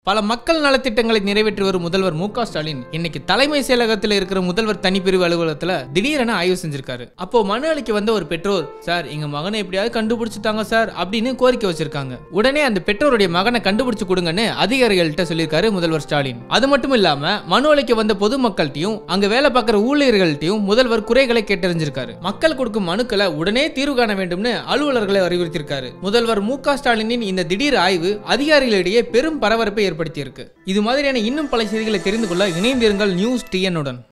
பல மக்கள் நலத்திட்டங்களை நிறைவேற்றி வரும் முதல்வர் மு க ஸ்டாலின் இன்னைக்கு தலைமை செயலகத்தில் இருக்கிற முதல்வர் தனிப்பிரிவு அலுவலகத்துல திடீரென ஆய்வு செஞ்சிருக்காரு அப்போ மனு அளிக்க வந்த ஒரு பெற்றோர் சார் எங்க மகனை எப்படியாவது கண்டுபிடிச்சுட்டாங்க சார் அப்படின்னு கோரிக்கை வச்சிருக்காங்க உடனே அந்த பெற்றோருடைய மகனை கண்டுபிடிச்சு கொடுங்கன்னு அதிகாரிகள்கிட்ட சொல்லியிருக்காரு முதல்வர் ஸ்டாலின் அது மட்டும் இல்லாம மனு அளிக்க வந்த பொதுமக்கள்கிட்டயும் அங்க வேலை பார்க்குற ஊழியர்கள்ட்டையும் முதல்வர் குறைகளை கேட்டறிஞ்சிருக்காரு மக்கள் கொடுக்கும் மனுக்களை உடனே தீர்வு காண வேண்டும்னு அலுவலர்களை அறிவுறுத்தியிருக்காரு முதல்வர் மு க ஸ்டாலினின் இந்த திடீர் ஆய்வு அதிகாரிகளிடையே பெரும் பரபரப்பை ஏற்படுத்தியிருக்கு இது மாதிரியான இன்னும் பல செய்திகளை தெரிந்து கொள்ள இணைந்திருங்கள் நியூஸ் டிஎன்னுடன்